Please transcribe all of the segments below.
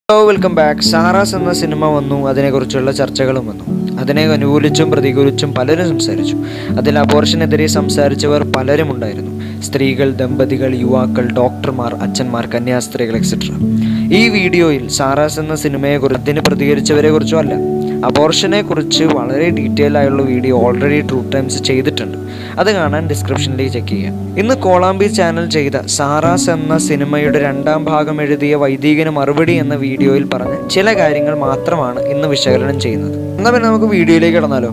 hello welcome back Sara's എന്ന സിനിമ വന്നു അതിനെക്കുറിച്ചുള്ള ചർച്ചകളും വന്നു അതിനെ അനുകൂലിച്ചും പ്രതികൂലിച്ചും പലരും സംസാരിച്ചു അതിൽ അബോർഷനെതിരെ സംസാരിച്ചവർ പലരും ഉണ്ടായിരുന്നു സ്ത്രീകൾ ദമ്പതികൾ യുവാക്കൾ ഡോക്ടർമാർ അച്ഛന്മാർ കന്യാസ്ത്രീകൾ എക്സെട്ര ഈ വീഡിയോയിൽ സാറാസ് എന്ന സിനിമയെക്കുറിച്ച് ഇതിന് പ്രതികരിച്ചവരെ കുറിച്ചും അല്ല അബോർഷനെ കുറിച്ച് വളരെ ഡീറ്റെയിൽ ആയുള്ള വീഡിയോ ഓൾറെഡി ട്രൂ ടൈംസ് ചെയ്തിട്ടുണ്ട് അത് കാണാൻ ഡിസ്ക്രിപ്ഷനിലേക്ക് ചെക്ക് ചെയ്യാം ഇന്ന് കോളാമ്പി ചാനൽ ചെയ്ത സാറാസ് എന്ന സിനിമയുടെ രണ്ടാം ഭാഗം എഴുതിയ വൈദികന് മറുപടി എന്ന വീഡിയോയിൽ പറഞ്ഞ ചില കാര്യങ്ങൾ മാത്രമാണ് ഇന്ന് വിശകലനം ചെയ്യുന്നത് എന്നാൽ പിന്നെ നമുക്ക് വീഡിയോയിലേക്ക് കടന്നാലോ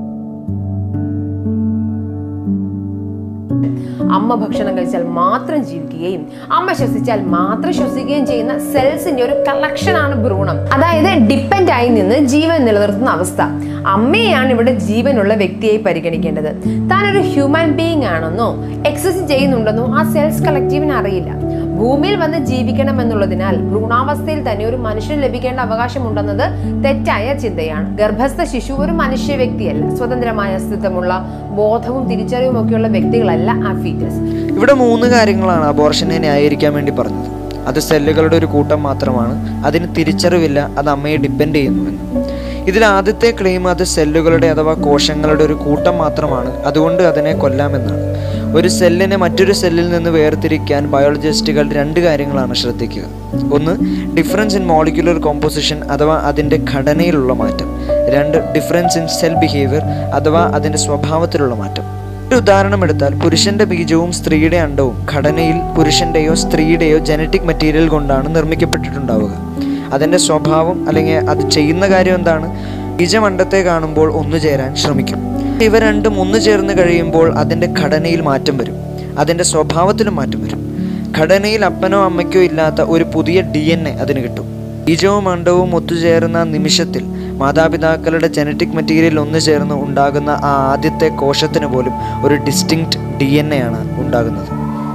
അമ്മ ഭക്ഷണം കഴിച്ചാൽ മാത്രം ജീവിക്കുകയും അമ്മ ശ്വസിച്ചാൽ മാത്രം ശ്വസിക്കുകയും ചെയ്യുന്ന സെൽസിന്റെ ഒരു കളക്ഷൻ ആണ് ഭ്രൂണം അതായത് ഡിപ്പെൻഡ് ആയി നിന്ന് ജീവൻ നിലനിർത്തുന്ന അവസ്ഥ അമ്മയെയാണ് ഇവിടെ ജീവനുള്ള വ്യക്തിയായി പരിഗണിക്കേണ്ടത് താൻ ഒരു ഹ്യൂമൻ ബീയിങ് ആണെന്നോ എക്സസ് ചെയ്യുന്നുണ്ടെന്നോ ആ സെൽസ് കളക്റ്റീവിന് അറിയില്ല ഭൂമിയിൽ വന്ന് ജീവിക്കണം എന്നുള്ളതിനാൽ ഭ്രൂണാവസ്ഥയിൽ തന്നെ ഒരു മനുഷ്യന് ലഭിക്കേണ്ട അവകാശമുണ്ടെന്നത് തെറ്റായ ചിന്തയാണ് ഗർഭസ്ഥ ശിശു ഒരു മനുഷ്യ വ്യക്തിയല്ല സ്വതന്ത്രമായ അസ്തിത്വമുള്ള ബോധവും തിരിച്ചറിവും ഒക്കെയുള്ള വ്യക്തികളല്ല ആ ഫീറ്റസ് ഇവിടെ മൂന്ന് കാര്യങ്ങളാണ് അബോർഷനെ ന്യായീകരിക്കാൻ വേണ്ടി പറഞ്ഞത് അത് സെല്ലുകളുടെ ഒരു കൂട്ടം മാത്രമാണ് അതിന് തിരിച്ചറിവില്ല അത് അമ്മയെ ഡിപ്പെൻഡ് ചെയ്യുന്നുവെന്ന് ഇതിൽ ആദ്യത്തെ ക്ലെയിം അത് സെല്ലുകളുടെ അഥവാ കോശങ്ങളുടെ ഒരു കൂട്ടം മാത്രമാണ് അതുകൊണ്ട് അതിനെ കൊല്ലാമെന്നാണ് ഒരു സെല്ലിനെ മറ്റൊരു സെല്ലിൽ നിന്ന് വേർതിരിക്കാൻ ബയോളജിസ്റ്റുകൾ രണ്ട് കാര്യങ്ങളാണ് ശ്രദ്ധിക്കുക ഒന്ന് ഡിഫറൻസ് ഇൻ മോളിക്കുലർ കോമ്പോസിഷൻ അഥവാ അതിൻ്റെ ഘടനയിലുള്ള മാറ്റം രണ്ട് ഡിഫറൻസ് ഇൻ സെൽ ബിഹേവിയർ അഥവാ അതിൻ്റെ സ്വഭാവത്തിലുള്ള മാറ്റം ഒരു ഉദാഹരണം എടുത്താൽ പുരുഷന്റെ ബീജവും സ്ത്രീയുടെ അണ്ടവും ഘടനയിൽ പുരുഷന്റെയോ സ്ത്രീയുടെയോ ജനറ്റിക് മെറ്റീരിയൽ കൊണ്ടാണ് നിർമ്മിക്കപ്പെട്ടിട്ടുണ്ടാവുക അതിൻ്റെ സ്വഭാവം അല്ലെങ്കിൽ അത് ചെയ്യുന്ന കാര്യം എന്താണ് ബീജം അണ്ടത്തെ കാണുമ്പോൾ ഒന്നു ചേരാൻ ശ്രമിക്കും ഇവ രണ്ടും ഒന്നു ചേർന്ന് കഴിയുമ്പോൾ അതിൻ്റെ ഘടനയിൽ മാറ്റം വരും അതിൻ്റെ സ്വഭാവത്തിലും മാറ്റം വരും ഘടനയിൽ അപ്പനോ അമ്മയ്ക്കോ ഇല്ലാത്ത ഒരു പുതിയ ഡി എൻ എ അതിന് കിട്ടും ബീജവും അണ്ടവും ഒത്തുചേർന്ന നിമിഷത്തിൽ മാതാപിതാക്കളുടെ ജനറ്റിക് മെറ്റീരിയൽ ഒന്നു ചേർന്ന് ഉണ്ടാകുന്ന ആ ആദ്യത്തെ കോശത്തിന് പോലും ഒരു ഡിസ്റ്റിങ്ക്റ്റ് ഡി എൻ എ ആണ് ഉണ്ടാകുന്നത്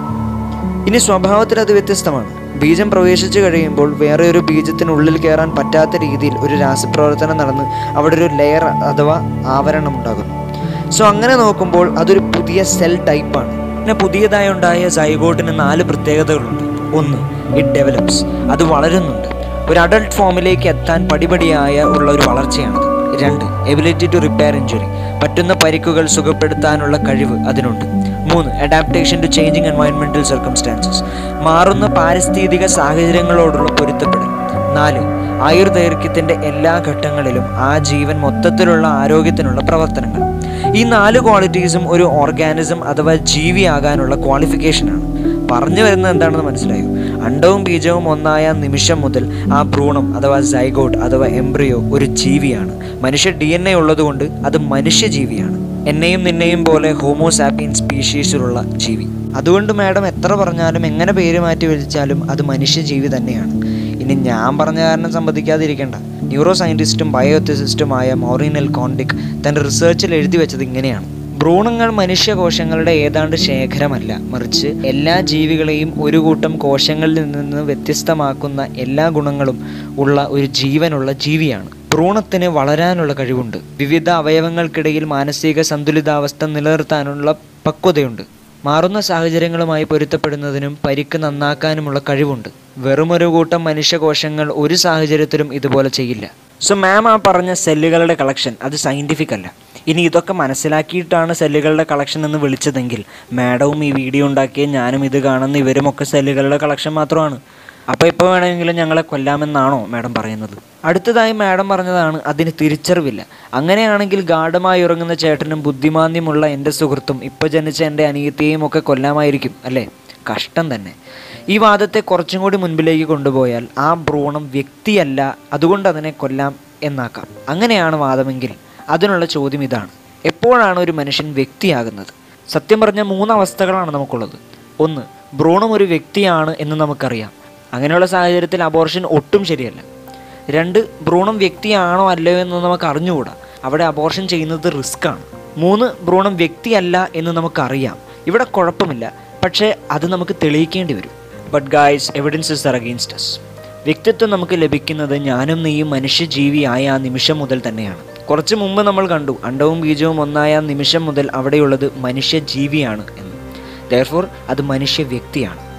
ഇനി സ്വഭാവത്തിൽ അത് വ്യത്യസ്തമാണ് ബീജം പ്രവേശിച്ചു കഴിയുമ്പോൾ വേറെ ഒരു ബീജത്തിനുള്ളിൽ കയറാൻ പറ്റാത്ത രീതിയിൽ ഒരു രാസപ്രവർത്തനം നടന്ന് അവിടെ ഒരു ലെയർ അഥവാ ആവരണം ഉണ്ടാകുന്നു സോ അങ്ങനെ നോക്കുമ്പോൾ അതൊരു പുതിയ സെൽ ടൈപ്പാണ് പിന്നെ പുതിയതായി ഉണ്ടായ സൈഗോട്ടിന് നാല് പ്രത്യേകതകളുണ്ട് ഒന്ന് ഇറ്റ് ഡെവലപ്സ് അത് വളരുന്നുണ്ട് ഒരു അഡൾട്ട് ഫോമിലേക്ക് എത്താൻ പടിപടിയായ ഉള്ള ഒരു വളർച്ചയാണത് രണ്ട് എബിലിറ്റി ടു റിപ്പയർ ഇഞ്ചുറി പറ്റുന്ന പരിക്കുകൾ സുഖപ്പെടുത്താനുള്ള കഴിവ് അതിനുണ്ട് മൂന്ന് അഡാപ്റ്റേഷൻ ടു ചേഞ്ചിങ് എൻവയൺമെന്റൽ സർക്കംസ്റ്റാൻസസ് മാറുന്ന പാരിസ്ഥിതിക സാഹചര്യങ്ങളോടുള്ള പൊരുത്തപ്പെടൽ നാല് ആയുർദൈർഘ്യത്തിന്റെ എല്ലാ ഘട്ടങ്ങളിലും ആ ജീവൻ മൊത്തത്തിലുള്ള ആരോഗ്യത്തിനുള്ള പ്രവർത്തനങ്ങൾ ഈ നാല് ക്വാളിറ്റീസും ഒരു ഓർഗാനിസം അഥവാ ജീവിയാകാനുള്ള ക്വാളിഫിക്കേഷനാണ് പറഞ്ഞു വരുന്നത് എന്താണെന്ന് മനസ്സിലായോ അണ്ടവും ബീജവും ഒന്നായ നിമിഷം മുതൽ ആ ഭ്രൂണം അഥവാ സൈഗോട്ട് അഥവാ എംബ്രിയോ ഒരു ജീവിയാണ് മനുഷ്യ ഡി എൻ എ ഉള്ളതുകൊണ്ട് അത് മനുഷ്യജീവിയാണ് എന്നെയും നിന്നെയും പോലെ ഹോമോസാപ്പിയൻ സ്പീഷീസിലുള്ള ജീവി അതുകൊണ്ട് മാഡം എത്ര പറഞ്ഞാലും എങ്ങനെ പേര് മാറ്റി വിളിച്ചാലും അത് മനുഷ്യജീവി തന്നെയാണ് ഇനി ഞാൻ പറഞ്ഞ കാരണം സമ്മതിക്കാതിരിക്കേണ്ട ന്യൂറോ സയൻറ്റിസ്റ്റും ബയോത്തിസിസ്റ്റുമായ മോറിനൽ കോണ്ടിക് തൻ്റെ റിസർച്ചിൽ എഴുതി വെച്ചത് ഇങ്ങനെയാണ് ഭ്രൂണങ്ങൾ മനുഷ്യകോശങ്ങളുടെ ഏതാണ്ട് ശേഖരമല്ല മറിച്ച് എല്ലാ ജീവികളെയും ഒരു കൂട്ടം കോശങ്ങളിൽ നിന്ന് വ്യത്യസ്തമാക്കുന്ന എല്ലാ ഗുണങ്ങളും ഉള്ള ഒരു ജീവനുള്ള ജീവിയാണ് ഭ്രൂണത്തിന് വളരാനുള്ള കഴിവുണ്ട് വിവിധ അവയവങ്ങൾക്കിടയിൽ മാനസിക സന്തുലിതാവസ്ഥ നിലനിർത്താനുള്ള പക്വതയുണ്ട് മാറുന്ന സാഹചര്യങ്ങളുമായി പൊരുത്തപ്പെടുന്നതിനും പരിക്ക് നന്നാക്കാനുമുള്ള കഴിവുണ്ട് വെറുമൊരു കൂട്ടം മനുഷ്യകോശങ്ങൾ ഒരു സാഹചര്യത്തിലും ഇതുപോലെ ചെയ്യില്ല സോ മാം ആ പറഞ്ഞ സെല്ലുകളുടെ കളക്ഷൻ അത് സയൻറ്റിഫിക് അല്ല ഇനി ഇതൊക്കെ മനസ്സിലാക്കിയിട്ടാണ് സെല്ലുകളുടെ കളക്ഷൻ എന്ന് വിളിച്ചതെങ്കിൽ മാഡവും ഈ വീഡിയോ ഉണ്ടാക്കിയ ഞാനും ഇത് കാണുന്ന ഇവരുമൊക്കെ സെല്ലുകളുടെ കളക്ഷൻ മാത്രമാണ് അപ്പോൾ ഇപ്പോൾ വേണമെങ്കിലും ഞങ്ങളെ കൊല്ലാമെന്നാണോ മാഡം പറയുന്നത് അടുത്തതായി മാഡം പറഞ്ഞതാണ് അതിന് തിരിച്ചറിവില്ല അങ്ങനെയാണെങ്കിൽ ഗാഠമായി ഉറങ്ങുന്ന ചേട്ടനും ബുദ്ധിമാന്ദ്യമുള്ള എൻ്റെ സുഹൃത്തും ഇപ്പോൾ ജനിച്ച എൻ്റെ അനിയത്തിയെയും ഒക്കെ കൊല്ലാമായിരിക്കും അല്ലേ കഷ്ടം തന്നെ ഈ വാദത്തെ കുറച്ചും കൂടി മുൻപിലേക്ക് കൊണ്ടുപോയാൽ ആ ഭ്രൂണം വ്യക്തിയല്ല അതുകൊണ്ട് അതിനെ കൊല്ലാം എന്നാക്കാം അങ്ങനെയാണ് വാദമെങ്കിൽ അതിനുള്ള ചോദ്യം ഇതാണ് എപ്പോഴാണ് ഒരു മനുഷ്യൻ വ്യക്തിയാകുന്നത് സത്യം പറഞ്ഞ മൂന്ന് അവസ്ഥകളാണ് നമുക്കുള്ളത് ഒന്ന് ഭ്രൂണം ഒരു വ്യക്തിയാണ് എന്ന് നമുക്കറിയാം അങ്ങനെയുള്ള സാഹചര്യത്തിൽ അബോർഷൻ ഒട്ടും ശരിയല്ല രണ്ട് ഭ്രൂണം വ്യക്തിയാണോ അല്ലയോ എന്ന് നമുക്ക് അറിഞ്ഞുകൂടാ അവിടെ അബോർഷൻ ചെയ്യുന്നത് റിസ്ക് ആണ് മൂന്ന് ഭ്രൂണം വ്യക്തിയല്ല എന്ന് നമുക്കറിയാം ഇവിടെ കുഴപ്പമില്ല പക്ഷേ അത് നമുക്ക് തെളിയിക്കേണ്ടി വരും but guys evidences are against us വ്യക്തിത്വം നമുക്ക് ലഭിക്കുന്നത് ഞാനും നീയും മനുഷ്യജീവിയായ ആ നിമിഷം മുതൽ തന്നെയാണ് കുറച്ച് മുമ്പ് നമ്മൾ കണ്ടു അണ്ടവും ബീജവും ഒന്നായ നിമിഷം മുതൽ അവിടെയുള്ളത് മനുഷ്യജീവിയാണ് എന്ന് ദയർഫോർ അത് മനുഷ്യ വ്യക്തിയാണ്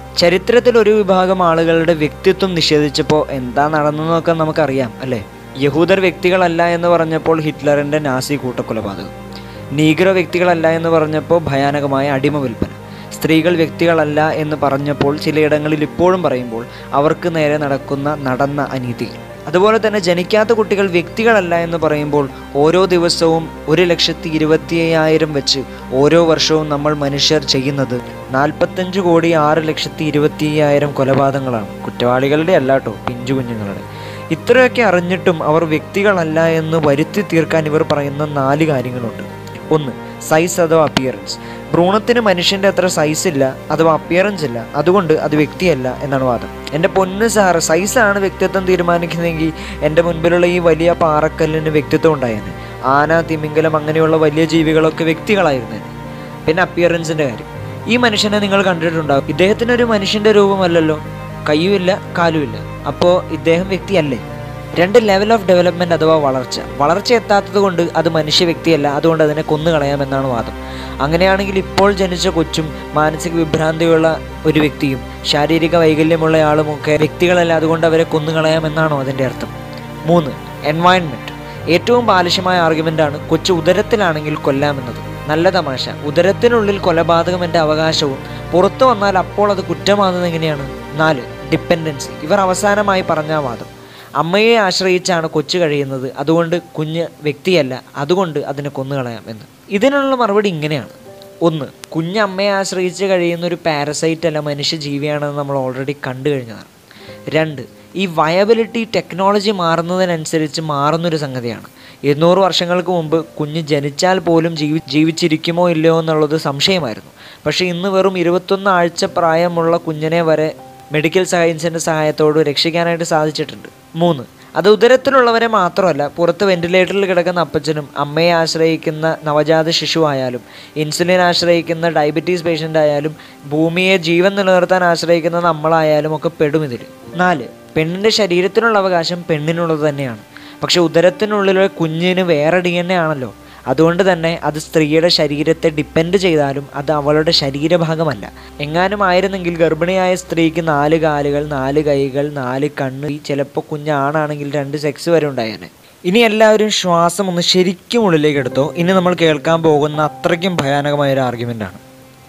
ചരിത്രത്തിൽ ഒരു വിഭാഗം ആളുകളുടെ വ്യക്തിത്വം നിഷേധിച്ചപ്പോൾ എന്താ നടന്നതെന്നൊക്കെ നമുക്കറിയാം അല്ലേ യഹൂദർ വ്യക്തികളല്ല എന്ന് പറഞ്ഞപ്പോൾ ഹിറ്റ്ലറിൻ്റെ നാസി കൂട്ടക്കൊലപാതകം നീഗ്രോ വ്യക്തികളല്ല എന്ന് പറഞ്ഞപ്പോൾ ഭയാനകമായ അടിമ വിൽപ്പന സ്ത്രീകൾ വ്യക്തികളല്ല എന്ന് പറഞ്ഞപ്പോൾ ചിലയിടങ്ങളിൽ ഇപ്പോഴും പറയുമ്പോൾ അവർക്ക് നേരെ നടക്കുന്ന നടന്ന അനീതികൾ അതുപോലെ തന്നെ ജനിക്കാത്ത കുട്ടികൾ വ്യക്തികളല്ല എന്ന് പറയുമ്പോൾ ഓരോ ദിവസവും ഒരു ലക്ഷത്തി ഇരുപത്തി അയ്യായിരം വെച്ച് ഓരോ വർഷവും നമ്മൾ മനുഷ്യർ ചെയ്യുന്നത് നാൽപ്പത്തഞ്ച് കോടി ആറ് ലക്ഷത്തി ഇരുപത്തി അയ്യായിരം കൊലപാതകങ്ങളാണ് കുറ്റവാളികളുടെ അല്ല കേട്ടോ പിഞ്ചു കുഞ്ഞുങ്ങളുടെ ഇത്രയൊക്കെ അറിഞ്ഞിട്ടും അവർ വ്യക്തികളല്ല എന്ന് വരുത്തി തീർക്കാൻ ഇവർ പറയുന്ന നാല് കാര്യങ്ങളുണ്ട് ഒന്ന് സൈസ് അഥവാ അപ്പിയറൻസ് ഭ്രൂണത്തിന് മനുഷ്യൻ്റെ അത്ര സൈസ് ഇല്ല അഥവാ അപ്പിയറൻസ് ഇല്ല അതുകൊണ്ട് അത് വ്യക്തിയല്ല എന്നാണ് വാദം എൻ്റെ പൊന്ന് സാറ് സൈസാണ് വ്യക്തിത്വം തീരുമാനിക്കുന്നതെങ്കിൽ എൻ്റെ മുൻപിലുള്ള ഈ വലിയ പാറക്കല്ലിന് വ്യക്തിത്വം ഉണ്ടായേനെ ആന തിമിംഗലം അങ്ങനെയുള്ള വലിയ ജീവികളൊക്കെ വ്യക്തികളായിരുന്നേനെ പിന്നെ അപ്പിയറൻസിൻ്റെ കാര്യം ഈ മനുഷ്യനെ നിങ്ങൾ കണ്ടിട്ടുണ്ടാവും ഇദ്ദേഹത്തിന് ഒരു മനുഷ്യൻ്റെ രൂപമല്ലല്ലോ കയ്യുമില്ല കാലുമില്ല അപ്പോൾ ഇദ്ദേഹം വ്യക്തിയല്ലേ രണ്ട് ലെവൽ ഓഫ് ഡെവലപ്മെൻറ്റ് അഥവാ വളർച്ച വളർച്ച എത്താത്തത് കൊണ്ട് അത് മനുഷ്യ വ്യക്തിയല്ല അതുകൊണ്ട് അതിനെ കൊന്നുകളയാമെന്നാണ് വാദം അങ്ങനെയാണെങ്കിൽ ഇപ്പോൾ ജനിച്ച കൊച്ചും മാനസിക വിഭ്രാന്തിയുള്ള ഒരു വ്യക്തിയും ശാരീരിക വൈകല്യമുള്ള ആളുമൊക്കെ വ്യക്തികളല്ല അതുകൊണ്ട് അവരെ കൊന്നുകളയാമെന്നാണോ അതിൻ്റെ അർത്ഥം മൂന്ന് എൻവയൺമെൻറ്റ് ഏറ്റവും ബാലിശമായ ആർഗ്യുമെൻ്റാണ് കൊച്ചു ഉദരത്തിലാണെങ്കിൽ കൊല്ലാമെന്നത് നല്ല തമാശ ഉദരത്തിനുള്ളിൽ കൊലപാതകം എൻ്റെ അവകാശവും പുറത്തു വന്നാൽ അപ്പോൾ അത് കുറ്റമാകുന്നത് എങ്ങനെയാണ് നാല് ഡിപ്പെൻഡൻസി ഇവർ അവസാനമായി പറഞ്ഞ വാദം അമ്മയെ ആശ്രയിച്ചാണ് കൊച്ചു കഴിയുന്നത് അതുകൊണ്ട് കുഞ്ഞ് വ്യക്തിയല്ല അതുകൊണ്ട് അതിനെ കൊന്നുകളയാം എന്ന് ഇതിനുള്ള മറുപടി ഇങ്ങനെയാണ് ഒന്ന് കുഞ്ഞ് അമ്മയെ ആശ്രയിച്ച് കഴിയുന്ന ഒരു പാരസൈറ്റ് അല്ല മനുഷ്യ ജീവിയാണെന്ന് നമ്മൾ ഓൾറെഡി കണ്ടു കഴിഞ്ഞതാണ് രണ്ട് ഈ വയബിലിറ്റി ടെക്നോളജി മാറുന്നതിനനുസരിച്ച് മാറുന്നൊരു സംഗതിയാണ് ഇരുന്നൂറ് വർഷങ്ങൾക്ക് മുമ്പ് കുഞ്ഞ് ജനിച്ചാൽ പോലും ജീവി ജീവിച്ചിരിക്കുമോ ഇല്ലയോ എന്നുള്ളത് സംശയമായിരുന്നു പക്ഷേ ഇന്ന് വെറും ഇരുപത്തൊന്ന് ആഴ്ച പ്രായമുള്ള കുഞ്ഞിനെ വരെ മെഡിക്കൽ സയൻസിൻ്റെ സഹായത്തോട് രക്ഷിക്കാനായിട്ട് സാധിച്ചിട്ടുണ്ട് മൂന്ന് അത് ഉദരത്തിലുള്ളവരെ മാത്രമല്ല പുറത്ത് വെന്റിലേറ്ററിൽ കിടക്കുന്ന അപ്പച്ചനും അമ്മയെ ആശ്രയിക്കുന്ന നവജാത ശിശുവായാലും ഇൻസുലിൻ ആശ്രയിക്കുന്ന ഡയബറ്റീസ് പേഷ്യൻ്റ് ആയാലും ഭൂമിയെ ജീവൻ നിലനിർത്താൻ ആശ്രയിക്കുന്ന നമ്മളായാലും ഒക്കെ പെടും ഇതിൽ നാല് പെണ്ണിൻ്റെ ശരീരത്തിനുള്ള അവകാശം പെണ്ണിനുള്ളത് തന്നെയാണ് പക്ഷെ ഉദരത്തിനുള്ളിലെ കുഞ്ഞിന് വേറെ ഡി എൻ എ ആണല്ലോ അതുകൊണ്ട് തന്നെ അത് സ്ത്രീയുടെ ശരീരത്തെ ഡിപ്പെൻഡ് ചെയ്താലും അത് അവളുടെ ശരീരഭാഗമല്ല എങ്ങാനും ആയിരുന്നെങ്കിൽ ഗർഭിണിയായ സ്ത്രീക്ക് നാല് കാലുകൾ നാല് കൈകൾ നാല് കണ്ണ് ചിലപ്പോൾ കുഞ്ഞാണാണെങ്കിൽ രണ്ട് സെക്സ് വരെ ഉണ്ടായേനെ ഇനി എല്ലാവരും ശ്വാസം ഒന്ന് ശരിക്കും ഉള്ളിലേക്ക് എടുത്തോ ഇനി നമ്മൾ കേൾക്കാൻ പോകുന്ന അത്രയ്ക്കും ഭയാനകമായ ഒരു ആർഗ്യുമെൻ്റ് ആണ്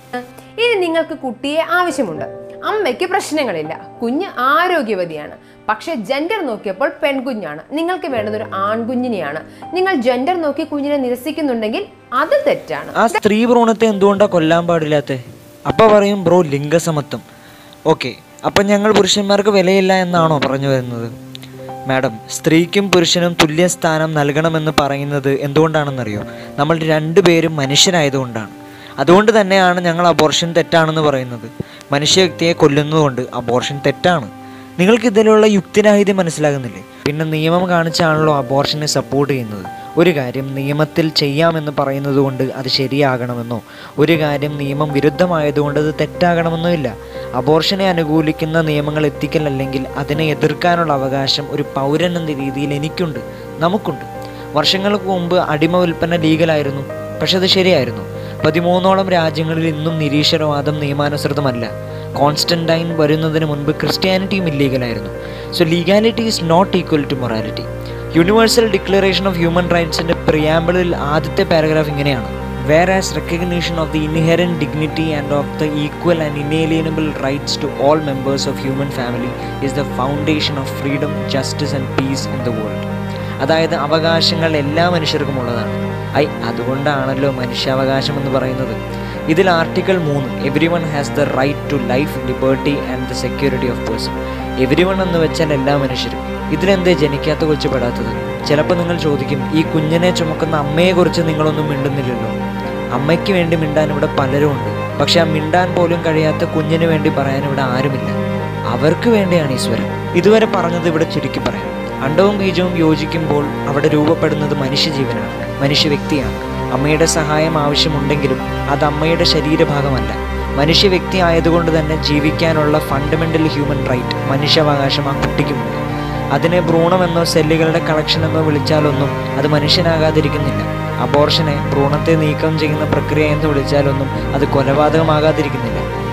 ഇനി നിങ്ങൾക്ക് കുട്ടിയെ ആവശ്യമുണ്ട് അമ്മയ്ക്ക് പ്രശ്നങ്ങളില്ല കുഞ്ഞ് ആരോഗ്യവതിയാണ് പക്ഷെ ജെൻഡർ നോക്കിയപ്പോൾ പെൺകുഞ്ഞാണ് നിങ്ങൾക്ക് വേണ്ടത് ഒരു ആൺകുഞ്ഞിനെയാണ് നിങ്ങൾ ജെൻഡർ നോക്കി കുഞ്ഞിനെ നിരസിക്കുന്നുണ്ടെങ്കിൽ അത് തെറ്റാണ് ആ സ്ത്രീ ഭ്രൂണത്തെ എന്തുകൊണ്ടാണ് കൊല്ലാൻ പാടില്ലാത്ത അപ്പോൾ പറയും ബ്രോ ലിംഗസമത്വം ഓക്കെ അപ്പം ഞങ്ങൾ പുരുഷന്മാർക്ക് വിലയില്ല എന്നാണോ പറഞ്ഞു വരുന്നത് മാഡം സ്ത്രീക്കും പുരുഷനും തുല്യ സ്ഥാനം നൽകണമെന്ന് പറയുന്നത് എന്തുകൊണ്ടാണെന്നറിയോ നമ്മൾ രണ്ടുപേരും മനുഷ്യരായതുകൊണ്ടാണ് അതുകൊണ്ട് തന്നെയാണ് ഞങ്ങൾ അബോർഷൻ തെറ്റാണെന്ന് പറയുന്നത് മനുഷ്യ വ്യക്തിയെ കൊല്ലുന്നതുകൊണ്ട് അബോർഷൻ തെറ്റാണ് നിങ്ങൾക്ക് ഇതിലുള്ള യുക്തിരാഹിത്യം മനസ്സിലാകുന്നില്ലേ പിന്നെ നിയമം കാണിച്ചാണല്ലോ അബോർഷനെ സപ്പോർട്ട് ചെയ്യുന്നത് ഒരു കാര്യം നിയമത്തിൽ ചെയ്യാമെന്ന് പറയുന്നത് കൊണ്ട് അത് ശരിയാകണമെന്നോ ഒരു കാര്യം നിയമം വിരുദ്ധമായതുകൊണ്ട് അത് തെറ്റാകണമെന്നോ ഇല്ല അബോർഷനെ അനുകൂലിക്കുന്ന നിയമങ്ങൾ എത്തിക്കൽ അല്ലെങ്കിൽ അതിനെ എതിർക്കാനുള്ള അവകാശം ഒരു പൗരൻ എന്ന രീതിയിൽ എനിക്കുണ്ട് നമുക്കുണ്ട് വർഷങ്ങൾക്ക് മുമ്പ് അടിമ വിൽപ്പന ലീഗലായിരുന്നു പക്ഷെ അത് ശരിയായിരുന്നു പതിമൂന്നോളം രാജ്യങ്ങളിൽ ഇന്നും നിരീശ്വരവാദം നിയമാനുസൃതമല്ല കോൺസ്റ്റന്റൈൻ വരുന്നതിന് മുൻപ് ക്രിസ്ത്യാനിറ്റിയും ഇല്ലീഗലായിരുന്നു so legality is not equal to morality universal declaration of human റൈറ്റ്സിൻ്റെ പ്രിയാമ്പിളിൽ ആദ്യത്തെ പാരഗ്രാഫ് ഇങ്ങനെയാണ് whereas recognition of the inherent dignity and of the equal and inalienable rights to all members of human family is the foundation of freedom justice and peace in the world അതായത് അവകാശങ്ങൾ എല്ലാ മനുഷ്യർക്കും ഉള്ളതാണ് I അതുകൊണ്ടാണല്ലോ മനുഷ്യാവകാശം എന്ന് പറയുന്നത് ഇതിൽ article മൂന്ന് everyone has the right to life liberty and the security of person everyone എന്ന് വെച്ചാൽ എല്ലാ മനുഷ്യരും ഇതിലെന്തേ ജനിക്കാത്ത കൊച്ചു പെടാത്തത് ചിലപ്പോൾ നിങ്ങൾ ചോദിക്കും ഈ കുഞ്ഞിനെ ചുമക്കുന്ന അമ്മയെക്കുറിച്ച് നിങ്ങളൊന്നും മിണ്ടുന്നില്ലല്ലോ അമ്മയ്ക്ക് വേണ്ടി മിണ്ടാൻ ഇവിടെ പലരും ഉണ്ട് പക്ഷെ ആ മിണ്ടാൻ പോലും കഴിയാത്ത കുഞ്ഞിന് വേണ്ടി പറയാൻ ഇവിടെ ആരുമില്ല അവർക്ക് വേണ്ടിയാണ് ഈ സ്വരം ഇതുവരെ പറഞ്ഞത് ഇവിടെ ചുരുക്കി പറയാം അണ്ടവും ബീജവും യോജിക്കുമ്പോൾ അവിടെ രൂപപ്പെടുന്നത് മനുഷ്യജീവനാണ് മനുഷ്യ വ്യക്തിയാണ് അമ്മയുടെ സഹായം ആവശ്യമുണ്ടെങ്കിലും അത് അമ്മയുടെ ശരീരഭാഗമല്ല മനുഷ്യ വ്യക്തി ആയതുകൊണ്ട് തന്നെ ജീവിക്കാനുള്ള ഫണ്ടമെന്റൽ ഹ്യൂമൻ റൈറ്റ് മനുഷ്യാവകാശം ആ കുട്ടിക്കുമുണ്ട് അതിനെ ഭ്രൂണമെന്നോ സെല്ലുകളുടെ കളക്ഷൻ എന്നോ വിളിച്ചാലൊന്നും അത് മനുഷ്യനാകാതിരിക്കുന്നില്ല അബോർഷനെ ഭ്രൂണത്തെ നീക്കം ചെയ്യുന്ന പ്രക്രിയ എന്ന് വിളിച്ചാലൊന്നും അത് കൊലപാതകമാകാതിരിക്കുന്നില്ല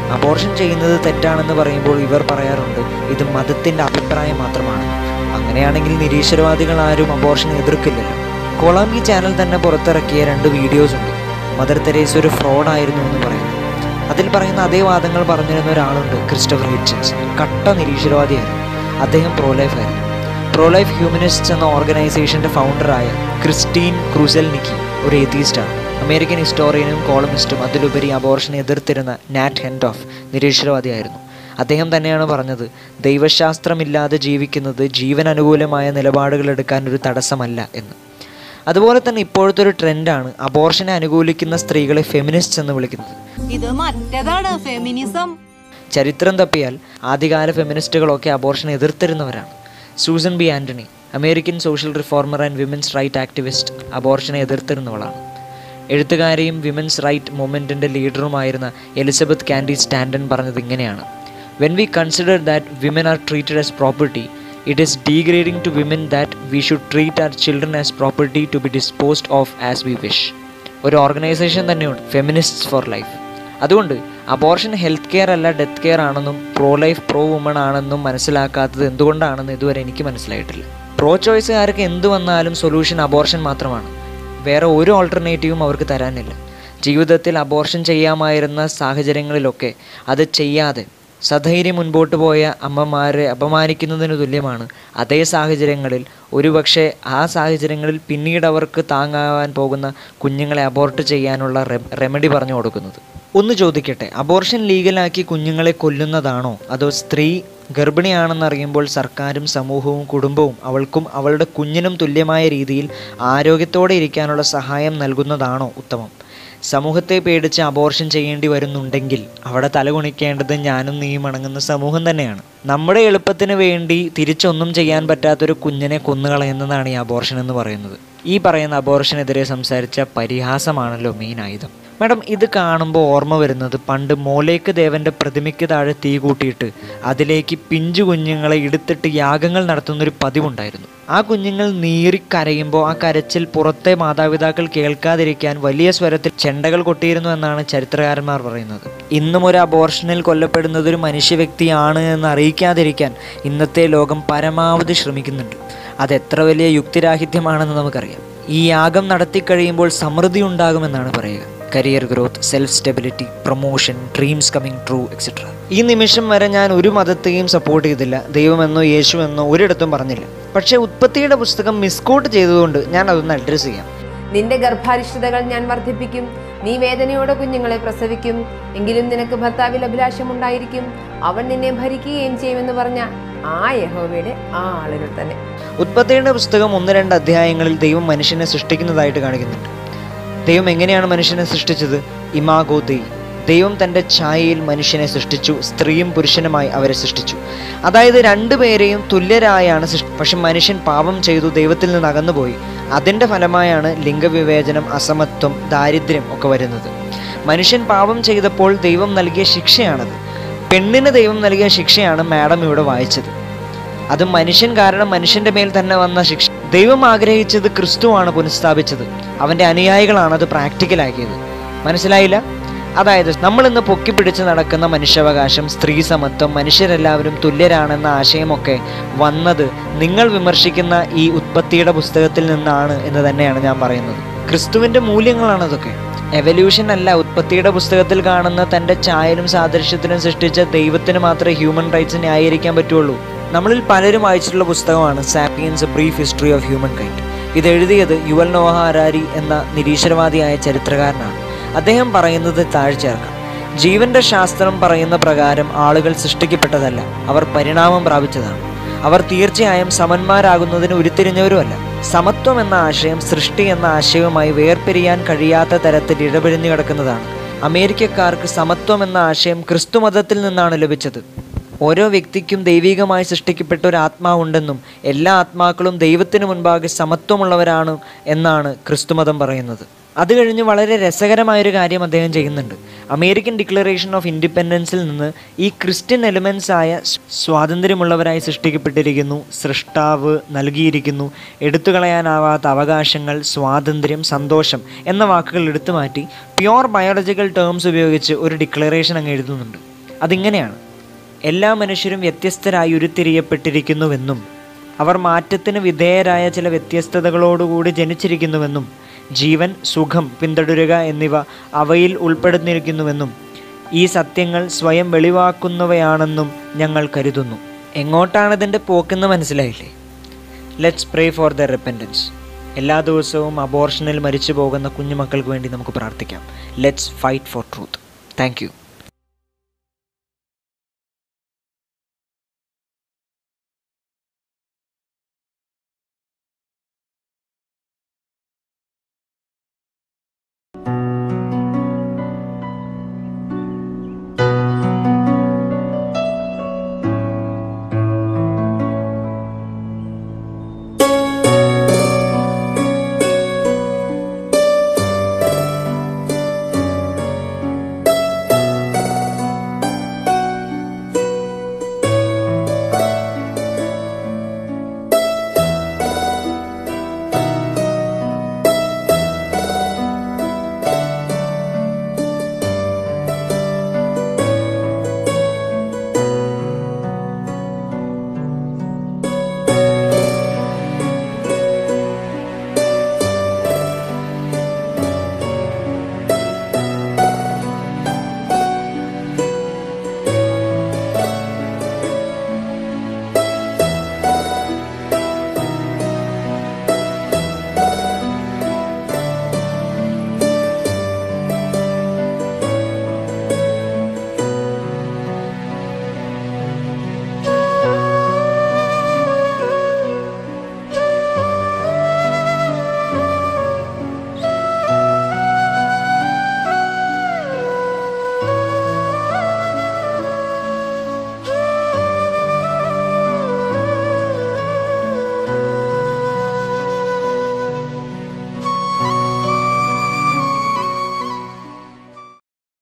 അബോർഷൻ ചെയ്യുന്നത് തെറ്റാണെന്ന് പറയുമ്പോൾ ഇവർ പറയാറുണ്ട് ഇത് മതത്തിൻ്റെ അഭിപ്രായം മാത്രമാണ് അങ്ങനെയാണെങ്കിൽ നിരീശ്വരവാദികൾ ആരും അബോർഷൻ എതിർക്കില്ലല്ലോ കൊളാമി ചാനൽ തന്നെ പുറത്തിറക്കിയ രണ്ട് വീഡിയോസ് ഉണ്ട് മദർ തെരേസ ഒരു ഫ്രോഡായിരുന്നു എന്ന് പറയുന്നു അതിൽ പറയുന്ന അതേ വാദങ്ങൾ പറഞ്ഞിരുന്ന ഒരാളുണ്ട് ക്രിസ്റ്റഫർ ഹിറ്റ്ചൻസ് കട്ട നിരീശ്വരവാദിയായിരുന്നു അദ്ദേഹം പ്രോലൈഫ് ആയിരുന്നു പ്രോലൈഫ് ഹ്യൂമനിസ്റ്റ്സ് എന്ന ഓർഗനൈസേഷൻ്റെ ഫൗണ്ടറായ ക്രിസ്റ്റീൻ ക്രൂസെൽനിക്കി ഒരു എത്തീസ്റ്റാണ് അമേരിക്കൻ ഹിസ്റ്റോറിയനും കോളമിസ്റ്റും അതിലുപരി അബോർഷനെ എതിർത്തിരുന്ന നാറ്റ് ഹെൻഡോഫ് നിരീശ്വരവാദിയായിരുന്നു അദ്ദേഹം തന്നെയാണ് പറഞ്ഞത് ദൈവശാസ്ത്രമില്ലാതെ ജീവിക്കുന്നത് ജീവൻ അനുകൂലമായ നിലപാടുകൾ എടുക്കാൻ ഒരു തടസ്സമല്ല എന്ന് അതുപോലെ തന്നെ ഇപ്പോഴത്തെ ഒരു ട്രെൻഡാണ് അബോർഷനെ അനുകൂലിക്കുന്ന സ്ത്രീകളെ ഫെമിനിസ്റ്റ് എന്ന് വിളിക്കുന്നത് ഇത് മറ്റേതാണ് ഫെമിനിസം ചരിത്രം തപ്പിയാൽ ആദ്യകാല ഫെമിനിസ്റ്റുകളൊക്കെ അബോർഷൻ എതിർത്തിരുന്നവരാണ് Susan B Anthony American social reformer and women's right activist അബോർഷനെ എതിർത്തിരുന്നവളാണ് എഴുത്തുകാരിയും വിമൻസ് റൈറ്റ് മൂവ്മെൻറ്റിൻ്റെ ലീഡറുമായിരുന്ന എലിസബത്ത് കാൻഡി സ്റ്റാൻഡൻ പറഞ്ഞത് ഇങ്ങനെയാണ് when we consider that women are treated as property it is degrading to women that we should treat our children as property to be disposed of as we wish ഒരു organization തന്നെയുണ്ട് feminists for life അതുകൊണ്ട് abortion health care അല്ല death care ആണെന്നും pro life pro woman ആണെന്നും മനസ്സിലാക്കാത്തത് എന്തുകൊണ്ടാണെന്ന് ഇതുവരെ എനിക്ക് മനസ്സിലായിട്ടില്ല പ്രോ ചോയ്സുകാർക്ക് എന്ത് വന്നാലും സൊല്യൂഷൻ അബോർഷൻ മാത്രമാണ് വേറെ ഒരു ഓൾട്ടർനേറ്റീവും അവർക്ക് തരാനില്ല ജീവിതത്തിൽ അബോർഷൻ ചെയ്യാമായിരുന്ന സാഹചര്യങ്ങളിലൊക്കെ അത് ചെയ്യാതെ സധൈര്യം മുൻപോട്ട് പോയ അമ്മമാരെ അപമാനിക്കുന്നതിന് തുല്യമാണ് അതേ സാഹചര്യങ്ങളിൽ ഒരുപക്ഷെ ആ സാഹചര്യങ്ങളിൽ പിന്നീട് അവർക്ക് താങ്ങാവാൻ പോകുന്ന കുഞ്ഞുങ്ങളെ അബോർട്ട് ചെയ്യാനുള്ള റെ- റെമഡി പറഞ്ഞു കൊടുക്കുന്നത് ഒന്ന് ചോദിക്കട്ടെ അബോർഷൻ ലീഗലാക്കി കുഞ്ഞുങ്ങളെ കൊല്ലുന്നതാണോ അതോ സ്ത്രീ ഗർഭിണിയാണെന്നറിയുമ്പോൾ സർക്കാരും സമൂഹവും കുടുംബവും അവൾക്കും അവളുടെ കുഞ്ഞിനും തുല്യമായ രീതിയിൽ ആരോഗ്യത്തോടെ ഇരിക്കാനുള്ള സഹായം നൽകുന്നതാണോ ഉത്തമം സമൂഹത്തെ പേടിച്ച് അബോർഷൻ ചെയ്യേണ്ടി വരുന്നുണ്ടെങ്കിൽ അവിടെ തലകുണിക്കേണ്ടത് ഞാനും നീയും അടങ്ങുന്ന സമൂഹം തന്നെയാണ് നമ്മുടെ എളുപ്പത്തിന് വേണ്ടി തിരിച്ചൊന്നും ചെയ്യാൻ പറ്റാത്തൊരു കുഞ്ഞിനെ കൊന്നുകളയുന്നതാണ് ഈ അബോർഷൻ എന്ന് പറയുന്നത് ഈ പറയുന്ന അബോർഷനെതിരെ സംസാരിച്ച പരിഹാസമാണല്ലോ മെയിൻ ആയുധം മാഡം ഇത് കാണുമ്പോൾ ഓർമ്മ വരുന്നത് പണ്ട് മോലേക്ക് ദേവന്റെ പ്രതിമയ്ക്ക് താഴെ തീ കൂട്ടിയിട്ട് അതിലേക്ക് പിഞ്ചു കുഞ്ഞുങ്ങളെ എടുത്തിട്ട് യാഗങ്ങൾ നടത്തുന്നൊരു പതിവുണ്ടായിരുന്നു ആ കുഞ്ഞുങ്ങൾ നീറിക്കരയുമ്പോൾ ആ കരച്ചിൽ പുറത്തെ മാതാപിതാക്കൾ കേൾക്കാതിരിക്കാൻ വലിയ സ്വരത്തിൽ ചെണ്ടകൾ കൊട്ടിയിരുന്നു എന്നാണ് ചരിത്രകാരന്മാർ പറയുന്നത് ഇന്നും ഒരു അബോർഷനിൽ കൊല്ലപ്പെടുന്നത് ഒരു മനുഷ്യ വ്യക്തിയാണ് എന്ന് അറിയിക്കാതിരിക്കാൻ ഇന്നത്തെ ലോകം പരമാവധി ശ്രമിക്കുന്നുണ്ട് അത് എത്ര വലിയ യുക്തിരാഹിത്യമാണെന്ന് നമുക്കറിയാം ഈ യാഗം നടത്തിക്കഴിയുമ്പോൾ സമൃദ്ധി ഉണ്ടാകുമെന്നാണ് പറയുക career growth self stability promotion dreams coming true etcetera ഈ നിമിഷം വരെ ഞാൻ ഒരു മതത്തെയും സപ്പോർട്ട് ചെയ്തില്ല ദൈവമെന്നോ യേശുവെന്നോ ഒരിടത്തും പറഞ്ഞില്ല പക്ഷേ ഉത്പത്തിയുടെ പുസ്തകം മിസ്കോട്ട് ചെയ്തതുകൊണ്ട് ഞാൻ അതൊന്ന് അഡ്രസ്സ് ചെയ്യാം നിന്റെ ഗർഭാരിഷ്ടതകൾ ഞാൻ വർദ്ധിപ്പിക്കും നീ വേദനയോടെ കുഞ്ഞുങ്ങളെ പ്രസവിക്കും എങ്കിലും നിനക്ക് ഭർത്താവിൽ അഭിലാഷമുണ്ടായിരിക്കും അവൻ നിന്നെ ഭരിക്കുകയും ചെയ്യുമെന്ന് പറഞ്ഞ ആ യഹോവയുടെ ആ ആളുകൾ തന്നെ ഉത്പത്തിയുടെ പുസ്തകം ഒന്ന് രണ്ട് അധ്യായങ്ങളിൽ ദൈവം മനുഷ്യനെ സൃഷ്ടിക്കുന്നതായിട്ട് കാണിക്കുന്നുണ്ട് ദൈവം എങ്ങനെയാണ് മനുഷ്യനെ സൃഷ്ടിച്ചത് ഇമാഗോ ദൈ ദൈവം തൻ്റെ ഛായയിൽ മനുഷ്യനെ സൃഷ്ടിച്ചു സ്ത്രീയും പുരുഷനുമായി അവരെ സൃഷ്ടിച്ചു അതായത് രണ്ടുപേരെയും തുല്യരായാണ് സൃഷ്ടി പക്ഷെ മനുഷ്യൻ പാപം ചെയ്തു ദൈവത്തിൽ നിന്ന് അകന്നുപോയി അതിൻ്റെ ഫലമായാണ് ലിംഗവിവേചനം അസമത്വം ദാരിദ്ര്യം ഒക്കെ വരുന്നത് മനുഷ്യൻ പാപം ചെയ്തപ്പോൾ ദൈവം നൽകിയ ശിക്ഷയാണത് പെണ്ണിന് ദൈവം നൽകിയ ശിക്ഷയാണ് മാഡം ഇവിടെ വായിച്ചത് അത് മനുഷ്യൻ കാരണം മനുഷ്യന്റെ മേൽ തന്നെ വന്ന ശിക്ഷ ദൈവം ആഗ്രഹിച്ചത് ക്രിസ്തുവാണ് പുനഃസ്ഥാപിച്ചത് അവന്റെ അനുയായികളാണ് അത് പ്രാക്ടിക്കലാക്കിയത് മനസ്സിലായില്ല അതായത് നമ്മൾ ഇന്ന് പൊക്കിപ്പിടിച്ച് നടക്കുന്ന മനുഷ്യാവകാശം സ്ത്രീ സമത്വം മനുഷ്യരെല്ലാവരും തുല്യരാണെന്ന ആശയമൊക്കെ വന്നത് നിങ്ങൾ വിമർശിക്കുന്ന ഈ ഉത്പത്തിയുടെ പുസ്തകത്തിൽ നിന്നാണ് എന്ന് തന്നെയാണ് ഞാൻ പറയുന്നത് ക്രിസ്തുവിന്റെ മൂല്യങ്ങളാണ് അതൊക്കെ എവല്യൂഷൻ അല്ല ഉത്പത്തിയുടെ പുസ്തകത്തിൽ കാണുന്ന തന്റെ ചായലും സാദൃശ്യത്തിനും സൃഷ്ടിച്ച ദൈവത്തിന് മാത്രമേ ഹ്യൂമൻ റൈറ്റ്സ് ന്യായീകരിക്കാൻ പറ്റുള്ളൂ നമ്മളിൽ പലരും വായിച്ചിട്ടുള്ള പുസ്തകമാണ് Sapiens brief history of humankind ഇത് എഴുതിയത് യുവൽ നോഹ ഹരാരി എന്ന നിരീശ്വരവാദിയായ ചരിത്രകാരനാണ് അദ്ദേഹം പറയുന്നത് താഴ്ചേർക്കാം ജീവന്റെ ശാസ്ത്രം പറയുന്ന പ്രകാരം ആളുകൾ സൃഷ്ടിക്കപ്പെട്ടതല്ല അവർ പരിണാമം പ്രാപിച്ചതാണ് അവർ തീർച്ചയായും സമന്മാരാകുന്നതിന് ഉരുത്തിരിഞ്ഞവരുമല്ല സമത്വം എന്ന ആശയം സൃഷ്ടി എന്ന ആശയവുമായി വേർപിരിയാൻ കഴിയാത്ത തരത്തിൽ ഇടപിരിഞ്ഞു കിടക്കുന്നതാണ് അമേരിക്കക്കാർക്ക് സമത്വം എന്ന ആശയം ക്രിസ്തുമതത്തിൽ നിന്നാണ് ലഭിച്ചത് ഓരോ വ്യക്തിക്കും ദൈവികമായി സൃഷ്ടിക്കപ്പെട്ട ഒരു ആത്മാവുണ്ടെന്നും എല്ലാ ആത്മാക്കളും ദൈവത്തിന് മുൻപാകെ സമത്വമുള്ളവരാണ് എന്നാണ് ക്രിസ്തുമതം പറയുന്നത് അത് കഴിഞ്ഞ് വളരെ രസകരമായൊരു കാര്യം അദ്ദേഹം ചെയ്യുന്നുണ്ട് അമേരിക്കൻ ഡിക്ലറേഷൻ ഓഫ് ഇൻഡിപെൻഡൻസിൽ നിന്ന് ഈ ക്രിസ്ത്യൻ എലിമെൻസ് ആയ സ് സ്വാതന്ത്ര്യമുള്ളവരായി സൃഷ്ടിക്കപ്പെട്ടിരിക്കുന്നു സൃഷ്ടാവ് നൽകിയിരിക്കുന്നു എടുത്തു കളയാനാവാത്ത അവകാശങ്ങൾ സ്വാതന്ത്ര്യം സന്തോഷം എന്ന വാക്കുകൾ എടുത്തു മാറ്റി പ്യുവർ ബയോളജിക്കൽ ടേംസ് ഉപയോഗിച്ച് ഒരു ഡിക്ലറേഷൻ അങ്ങ് എഴുതുന്നുണ്ട് അതിങ്ങനെയാണ് എല്ലാ മനുഷ്യരും വ്യത്യസ്തരായി ഉരുത്തിരിയപ്പെട്ടിരിക്കുന്നുവെന്നും അവർ മാറ്റത്തിന് വിധേയരായ ചില വ്യത്യസ്തതകളോടുകൂടി ജനിച്ചിരിക്കുന്നുവെന്നും ജീവൻ സുഖം പിന്തുടരുക എന്നിവ അവയിൽ ഉൾപ്പെടുന്നിരിക്കുന്നുവെന്നും ഈ സത്യങ്ങൾ സ്വയം വെളിവാക്കുന്നവയാണെന്നും ഞങ്ങൾ കരുതുന്നു എങ്ങോട്ടാണ് ഇതിൻ്റെ പോക്കെന്ന് മനസ്സിലായില്ലേ let's pray for the repentance എല്ലാ ദിവസവും അബോർഷനിൽ മരിച്ചു പോകുന്ന കുഞ്ഞുമക്കൾക്ക് വേണ്ടി നമുക്ക് പ്രാർത്ഥിക്കാം let's fight for truth thank U